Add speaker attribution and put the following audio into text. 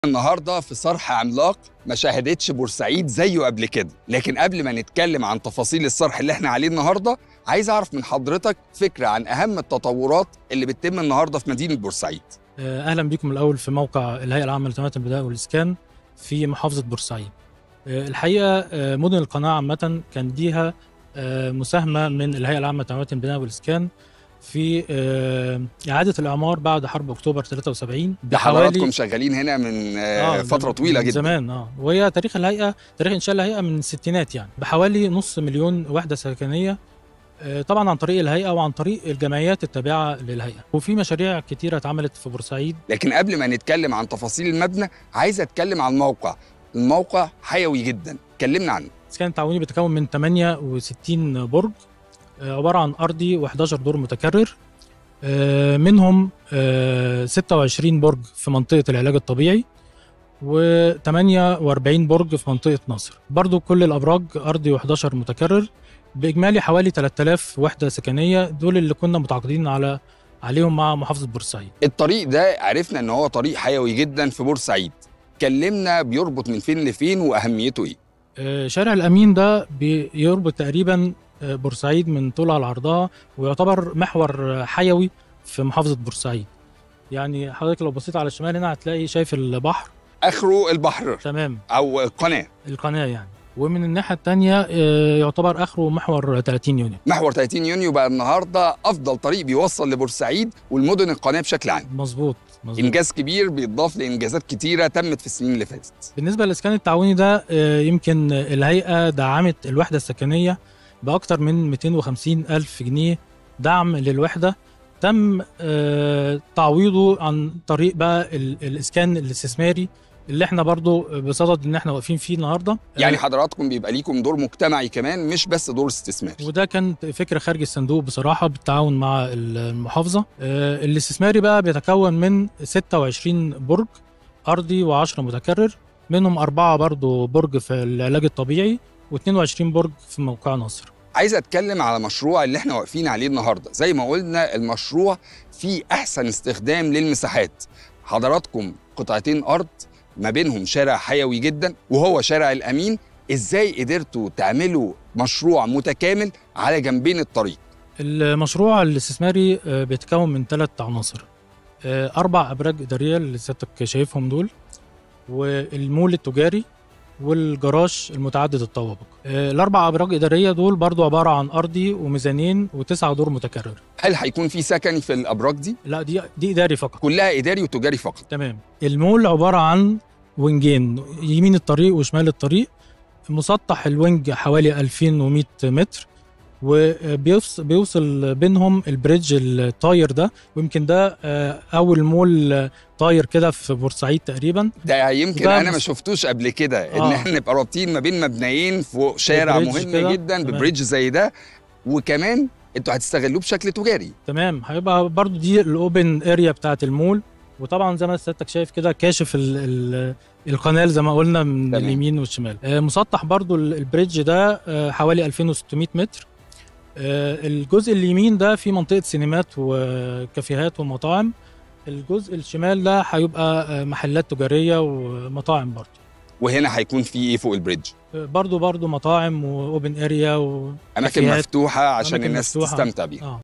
Speaker 1: النهارده في صرح عملاق ما شاهدتش بورسعيد زيه قبل كده لكن قبل ما نتكلم عن تفاصيل الصرح اللي احنا عليه النهارده عايز اعرف من حضرتك فكره عن اهم التطورات اللي بتتم النهارده في مدينه بورسعيد
Speaker 2: اهلا بكم الاول في موقع الهيئه العامه لتنميه البدائل والاسكان في محافظه بورسعيد الحقيقه مدن القناه عامه كان ليها مساهمه من الهيئه العامه لتنميه البناء والاسكان في اعاده الاعمار بعد حرب اكتوبر 73
Speaker 1: ده حضراتكم شغالين هنا من آه فتره طويله
Speaker 2: من
Speaker 1: جدا
Speaker 2: زمان اه وهي تاريخ الهيئه تاريخ انشاء الهيئه من الستينات يعني بحوالي نص مليون وحده سكنيه طبعا عن طريق الهيئه وعن طريق الجمعيات التابعه للهيئه وفي مشاريع كتيره اتعملت في بورسعيد
Speaker 1: لكن قبل ما نتكلم عن تفاصيل المبنى عايز اتكلم عن الموقع الموقع حيوي جدا كلمنا عنه
Speaker 2: الاسكان التعاوني بيتكون من 68 برج عباره عن ارضي و11 دور متكرر منهم 26 برج في منطقه العلاج الطبيعي و48 برج في منطقه ناصر برضو كل الابراج ارضي و11 متكرر باجمالي حوالي 3000 وحده سكنيه دول اللي كنا متعاقدين على عليهم مع محافظه بورسعيد
Speaker 1: الطريق ده عرفنا ان هو طريق حيوي جدا في بورسعيد كلمنا بيربط من فين لفين واهميته
Speaker 2: ايه شارع الامين ده بيربط تقريبا بورسعيد من طولها لعرضها ويعتبر محور حيوي في محافظه بورسعيد يعني حضرتك لو بصيت على الشمال هنا هتلاقي شايف البحر
Speaker 1: اخره البحر
Speaker 2: تمام
Speaker 1: او القناه
Speaker 2: القناه يعني ومن الناحيه الثانيه يعتبر اخره محور 30 يونيو
Speaker 1: محور 30 يونيو بقى النهارده افضل طريق بيوصل لبورسعيد والمدن القناه بشكل عام
Speaker 2: مظبوط مظبوط
Speaker 1: انجاز كبير بيضاف لانجازات كتيره تمت في السنين اللي فاتت
Speaker 2: بالنسبه للاسكان التعاوني ده يمكن الهيئه دعمت الوحده السكنيه باكثر من 250 الف جنيه دعم للوحده تم تعويضه عن طريق بقى الاسكان الاستثماري اللي احنا برضو بصدد ان احنا واقفين فيه النهارده
Speaker 1: يعني حضراتكم بيبقى ليكم دور مجتمعي كمان مش بس دور استثماري
Speaker 2: وده كان فكره خارج الصندوق بصراحه بالتعاون مع المحافظه الاستثماري بقى بيتكون من 26 برج ارضي و10 متكرر منهم أربعة برضو برج في العلاج الطبيعي و22 برج في موقع ناصر
Speaker 1: عايز اتكلم على مشروع اللي احنا واقفين عليه النهارده زي ما قلنا المشروع فيه احسن استخدام للمساحات حضراتكم قطعتين ارض ما بينهم شارع حيوي جدا وهو شارع الامين ازاي قدرتوا تعملوا مشروع متكامل على جنبين الطريق
Speaker 2: المشروع الاستثماري بيتكون من ثلاث عناصر اربع ابراج اداريه اللي سيادتك شايفهم دول والمول التجاري والجراج المتعدد الطوابق الاربع ابراج اداريه دول برضو عباره عن ارضي وميزانين وتسعة دور متكرر
Speaker 1: هل هيكون في سكني في الابراج دي
Speaker 2: لا دي دي اداري فقط
Speaker 1: كلها اداري وتجاري فقط
Speaker 2: تمام المول عباره عن وينجين يمين الطريق وشمال الطريق مسطح الوينج حوالي 2100 متر وبيوصل بيوصل بينهم البريدج الطاير ده ويمكن ده اول مول طاير كده في بورسعيد تقريبا
Speaker 1: ده يمكن انا ما شفتوش قبل كده آه. ان احنا نبقى رابطين ما بين مبنيين فوق شارع مهم كده. جدا ببريدج زي ده وكمان انتوا هتستغلوه بشكل تجاري
Speaker 2: تمام هيبقى برضو دي الاوبن اريا بتاعه المول وطبعا زي ما سيادتك شايف كده كاشف ال ال القناه زي ما قلنا من تمام. اليمين والشمال آه مسطح برضو البريدج ده آه حوالي 2600 متر الجزء اليمين ده في منطقة سينمات وكافيهات ومطاعم الجزء الشمال ده هيبقى محلات تجارية ومطاعم برضه
Speaker 1: وهنا هيكون في ايه فوق البريدج؟
Speaker 2: برضه برضه مطاعم واوبن اريا
Speaker 1: اماكن مفتوحة عشان أماكن الناس مفتوحة. تستمتع بيها
Speaker 2: آه.